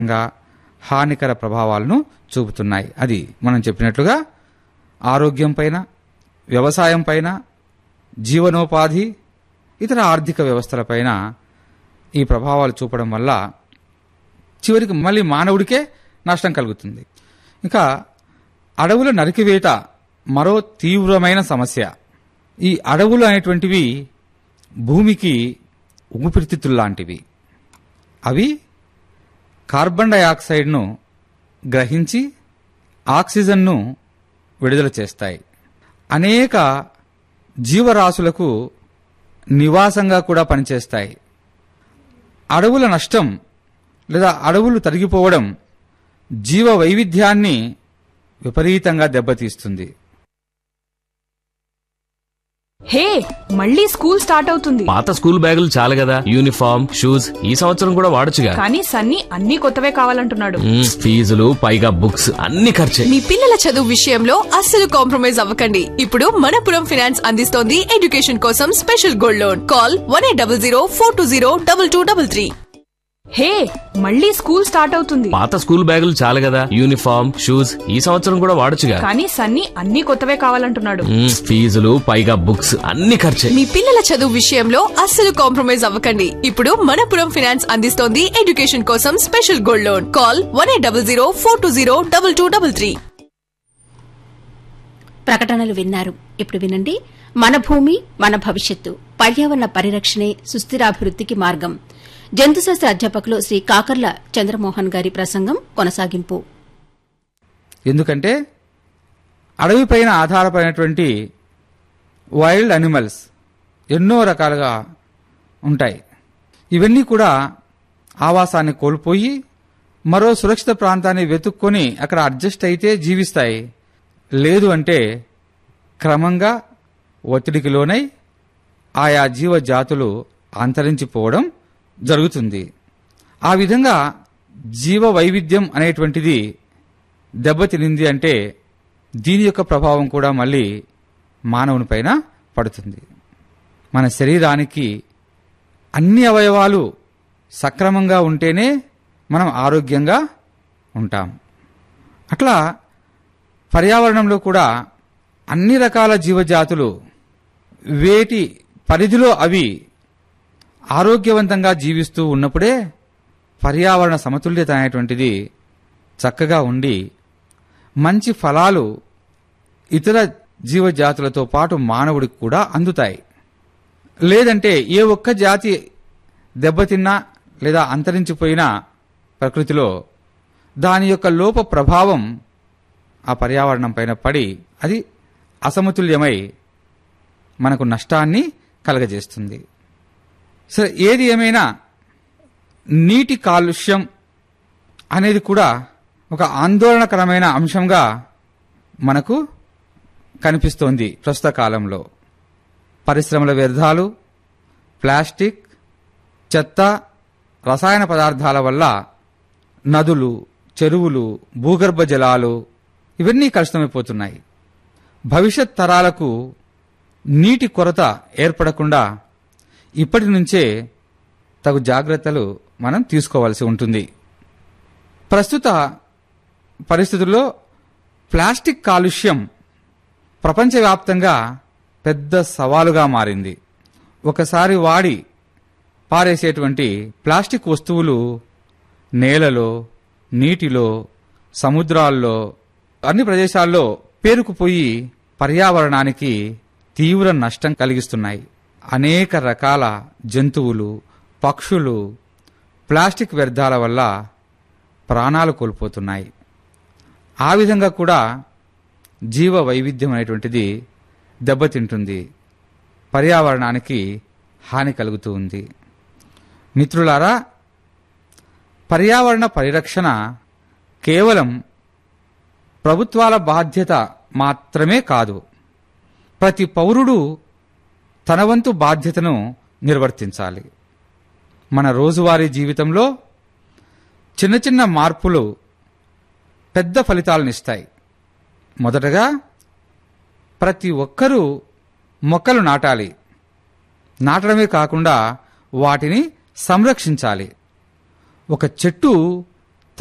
ఇంకా హానికర ప్రభావాలను చూపుతున్నాయి అది మనం చెప్పినట్లుగా ఆరోగ్యం పైన వ్యవసాయం పైన జీవనోపాధి ఇతర ఆర్థిక వ్యవస్థలపైన ఈ ప్రభావాలు చూపడం వల్ల చివరికి మళ్ళీ మానవుడికే నష్టం కలుగుతుంది ఇంకా అడవుల నరికివేత మరో తీవ్రమైన సమస్య ఈ అడవులు అనేటువంటివి భూమికి ఊపిరితిత్తుల్లాంటివి అవి కార్బన్ డయాక్సైడ్ను గ్రహించి ఆక్సిజన్ను విడుదల చేస్తాయి అనేక జీవరాశులకు నివాసంగా కూడా పనిచేస్తాయి అడవుల నష్టం లేదా అడవులు తరిగిపోవడం జీవ వైవిధ్యాన్ని విపరీతంగా దెబ్బతీస్తుంది హే మళ్ళీ స్కూల్ స్టార్ట్ అవుతుంది పాత స్కూల్ బ్యాగులు చాలు కదా యూనిఫామ్ షూస్ ఈ సంవత్సరం కూడా వాడొచ్చుగా కానీ సన్నీ అన్ని కొత్తవే కావాలంటున్నాడు మ్మ్, ఫీజులు పైగా బుక్స్ అన్ని ఖర్చే మీ పిల్లల చదువు విషయంలో అస్సలు కాంప్రమైజ్ అవ్వకండి ఇప్పుడు మనపురం ఫైనాన్స్ అందిస్తోంది ఎడ్యుకేషన్ కోసం special gold loan call one eight double zero four two zero double two double three hey మళ్ళీ స్కూల్ స్టార్ట్ అవుతుంది పాత స్కూల్ బ్యాగులు చాలు కదా యూనిఫామ్ షూస్ ఈ సంవత్సరం కూడా వాడొచ్చుగా కానీ సన్నీ అన్ని కొత్తవే కావాలంటున్నాడు మ్మ్, ఫీజులు పైగా బుక్స్ అన్ని ఖర్చే మీ పిల్లల చదువు విషయంలో అస్సలు కాంప్రమైజ్ అవ్వకండి ఇప్పుడు మనపురం ఫైనాన్స్ అందిస్తోంది ఎడ్యుకేషన్ కోసం special gold loan call one eight double zero four two zero double two double three ప్రకటనలు విన్నారు ఇప్పుడు వినండి మన భూమి మన భవిష్యత్తు పర్యావరణ పరిరక్షణే సుస్థిరాభివృద్ధికి మార్గం జంతుశాస్త్ర అధ్యాపకులు శ్రీ కాకర్ల చంద్రమోహన్ గారి ప్రసంగం కొనసాగింపు ఎందుకంటే అడవిపైన ఆధారపడినటువంటి వైల్డ్ అనిమల్స్ ఎన్నో రకాలుగా ఉంటాయి ఇవన్నీ కూడా ఆవాసాన్ని కోల్పోయి మరో సురక్షిత ప్రాంతాన్ని వెతుక్కొని అక్కడ అడ్జస్ట్ అయితే జీవిస్తాయి లేదు అంటే క్రమంగా ఒత్తిడికి లోనై ఆయా జీవ జాతులు అంతరించిపోవడం జరుగుతుంది ఆ విధంగా జీవ వైవిధ్యం అనేటువంటిది దెబ్బతినింది అంటే దీని యొక్క ప్రభావం కూడా మళ్ళీ మానవుని పైన పడుతుంది మన శరీరానికి అన్ని అవయవాలు సక్రమంగా ఉంటేనే మనం ఆరోగ్యంగా ఉంటాం అట్లా పర్యావరణంలో కూడా అన్ని రకాల జీవజాతులు వేటి పరిధిలో అవి ఆరోగ్యవంతంగా జీవిస్తూ ఉన్నప్పుడే పర్యావరణ సమతుల్యత అనేటువంటిది చక్కగా ఉండి మంచి ఫలాలు ఇతర జీవజాతులతో పాటు మానవుడికి కూడా అందుతాయి లేదంటే ఏ ఒక్క జాతి దెబ్బతిన్నా లేదా అంతరించిపోయినా ప్రకృతిలో దాని యొక్క లోప ప్రభావం ఆ పర్యావరణం పైన పడి అది అసమతుల్యమై మనకు నష్టాన్ని కలగజేస్తుంది సరే ఏది ఏమైనా నీటి కాలుష్యం అనేది కూడా ఒక ఆందోళనకరమైన అంశంగా మనకు కనిపిస్తోంది ప్రస్తుత కాలంలో పరిశ్రమల వ్యర్థాలు ప్లాస్టిక్ చెత్త రసాయన పదార్థాల వల్ల నదులు చెరువులు భూగర్భ జలాలు ఇవన్నీ కలుషితమైపోతున్నాయి భవిష్యత్ తరాలకు నీటి కొరత ఏర్పడకుండా ఇప్పటి నుంచే తగు జాగ్రత్తలు మనం తీసుకోవాల్సి ఉంటుంది ప్రస్తుత పరిస్థితుల్లో ప్లాస్టిక్ కాలుష్యం ప్రపంచవ్యాప్తంగా పెద్ద సవాలుగా మారింది ఒకసారి వాడి పారేసేటువంటి ప్లాస్టిక్ వస్తువులు నేలలో నీటిలో సముద్రాల్లో అన్ని ప్రదేశాల్లో పేరుకుపోయి పర్యావరణానికి తీవ్ర నష్టం కలిగిస్తున్నాయి అనేక రకాల జంతువులు పక్షులు ప్లాస్టిక్ వ్యర్థాల వల్ల ప్రాణాలు కోల్పోతున్నాయి ఆ విధంగా కూడా జీవ వైవిధ్యం అనేటువంటిది దెబ్బతింటుంది పర్యావరణానికి హాని కలుగుతూ ఉంది మిత్రులారా పర్యావరణ పరిరక్షణ కేవలం ప్రభుత్వాల బాధ్యత మాత్రమే కాదు ప్రతి పౌరుడు తన వంతు బాధ్యతను నిర్వర్తించాలి మన రోజువారీ జీవితంలో చిన్న చిన్న మార్పులు పెద్ద ఫలితాలనిస్తాయి మొదటగా ప్రతి ఒక్కరూ మొక్కలు నాటాలి నాటడమే కాకుండా వాటిని సంరక్షించాలి ఒక చెట్టు